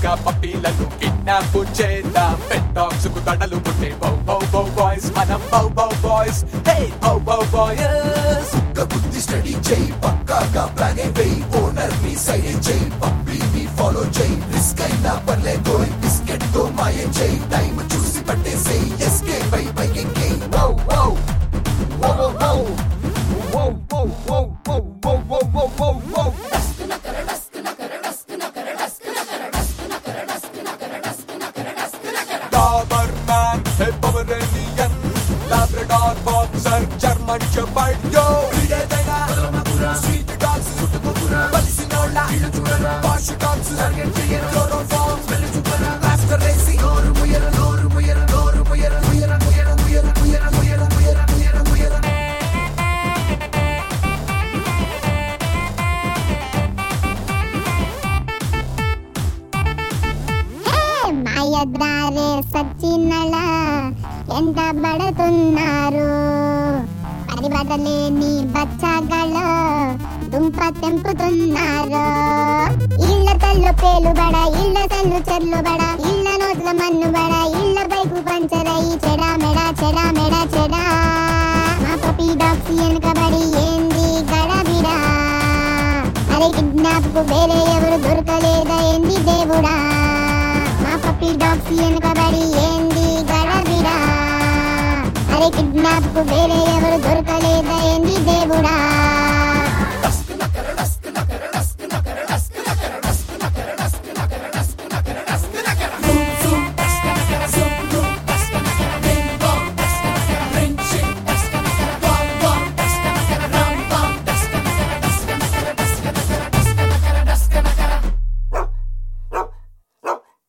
గా పప్పీలను కిడ్నాప్ చేద్దాం పెట్ డాగ్స్ కు తడలు పుట్టే బౌ బౌ బౌ బాయ్స్ మనం బౌ బౌ బాయ్స్ హే బౌ బౌ బాయ్స్ ఒక్క బుద్ధి స్టడీ చేయి పక్కాగా ప్లాన్ వేయి ఓనర్ ని సైడ్ చేయి పప్పీని ఫాలో చేయి రిస్క్ అయినా పర్లే గోయ్ బిస్కెట్ తో మాయం చేయి టైం చూసి పట్టేసేయి ఎస్కే పై పైకి ఎక్కేయి wow wow wow wow wow wow wow wow wow wow wow wow wow Doberman hey Pomeranian Labrador boxer German shepherd yo వీడేదైనా స్వీట్ డాగ్స్ బలిసినోళ్ళ posh dogs chloroform smell చూపరా మాస్టర్ రేసి నోరు ముయర నోరు ముయర నోరు ముయర ముయర ముయర ముయర ముయర ముయర ముయర ముయర ముయర మాయద్రారే సచ్చినళ ఎంత బడుతున్నారు పరిబడలేని బచ్చగల దుంప తెంపుతున్నారు ఇళ్ళ తల్లు పేలుబడ ఇళ్ళ తల్లు చెర్లుబడ ఇళ్ళ నోట్ల మన్నుబడ ఇళ్ళ బైకు పంచరయి చెడా మెడ చెడా మెడ చెడా మా పపి డాక్స్ వెనుకబడి ఏంది గడబిడా అరే కిడ్నాప్ కు వేరే ఎవరు దొరకలేదా ఏంది దేవుడా మా పప్పి డాగ్స్ వెనుకబడి ఏంది గడబిడా అరే కిడ్నాప్ కు వేరే ఎవరు దొరకలేదా ఏంది దేవుడా